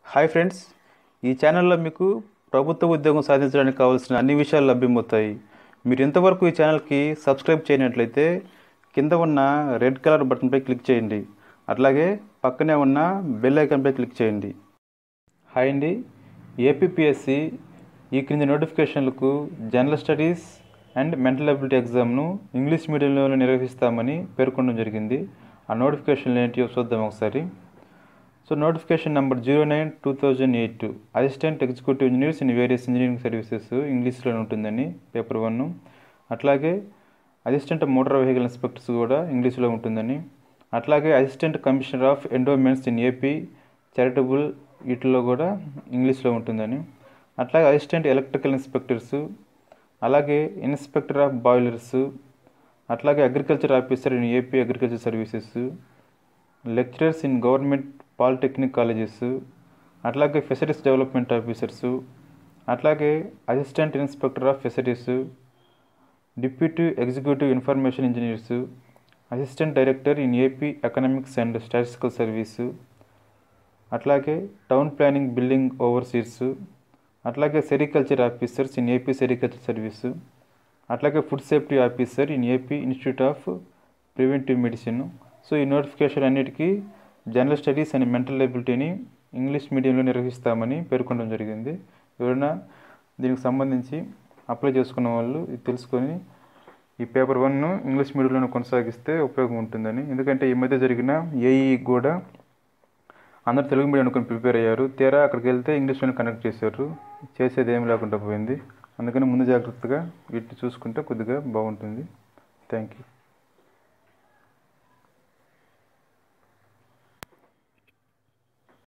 hi friends ఈ ఛానల్లో మీకు ప్రభుత్వ ఉద్యోగం సాధించడానికి కావాల్సిన అన్ని విషయాలు లభ్యమవుతాయి మీరు ఇంతవరకు ఈ ఛానల్కి సబ్స్క్రైబ్ చేయనట్లయితే కింద ఉన్న రెడ్ కలర్ బటన్పై క్లిక్ చేయండి అట్లాగే పక్కనే ఉన్న బెల్ ఐకాన్పై క్లిక్ చేయండి హాయ్ అండి ఏపీపీఎస్సి ఈ క్రింది నోటిఫికేషన్లకు general studies and mental ability ఎగ్జామ్ను ఇంగ్లీష్ మీడియంలో నిర్వహిస్తామని పేర్కొనడం జరిగింది ఆ నోటిఫికేషన్లు ఏంటియో చూద్దాం ఒకసారి so notification number zero nine two thousand eight assistant executive engineers in various engineering services ఇంగ్లీష్లో ఉంటుందని పేపర్ వన్ అట్లాగే అసిస్టెంట్ మోటార్ వెహికల్ ఇన్స్పెక్టర్స్ కూడా ఇంగ్లీష్లో ఉంటుందని అట్లాగే assistant commissioner of endowments in AP charitable వీటిలో కూడా ఇంగ్లీష్లో ఉంటుందని అట్లాగే అసిస్టెంట్ ఎలక్ట్రికల్ ఇన్స్పెక్టర్స్ అలాగే ఇన్స్పెక్టర్ ఆఫ్ బాయిలర్స్ అట్లాగే agriculture officer in AP agriculture services lecturers in government polytechnic colleges అట్లాగే ఫెసిలిటీస్ డెవలప్మెంట్ ఆఫీసర్స్ అట్లాగే assistant inspector of facilities deputy executive information engineers assistant director in AP economics and statistical service అట్లాగే town planning building overseers అట్లాగే sericulture officers in AP sericulture service అట్లాగే food safety officer in AP institute of preventive medicine so ఈ notification అన్నిటికీ general studies and mental ఎబిలిటీని English మీడియంలో నిర్వహిస్తామని పేర్కొనడం జరిగింది ఎవరైనా దీనికి సంబంధించి అప్లై చేసుకున్న వాళ్ళు ఇది తెలుసుకొని ఈ పేపర్ వన్ను ఇంగ్లీష్ మీడియంలో కొనసాగిస్తే ఉపయోగం ఉంటుందని ఎందుకంటే ఈ మధ్య జరిగిన ఏఈ కూడా అందరు తెలుగు మీడియం అనుకుని ప్రిపేర్ అయ్యారు తీరా అక్కడికి వెళ్తే ఇంగ్లీష్లోనే కనెక్ట్ చేశారు చేసేది ఏం లేకుండా పోయింది అందుకని ముందు జాగ్రత్తగా వీటిని చూసుకుంటే కొద్దిగా బాగుంటుంది థ్యాంక్ యూ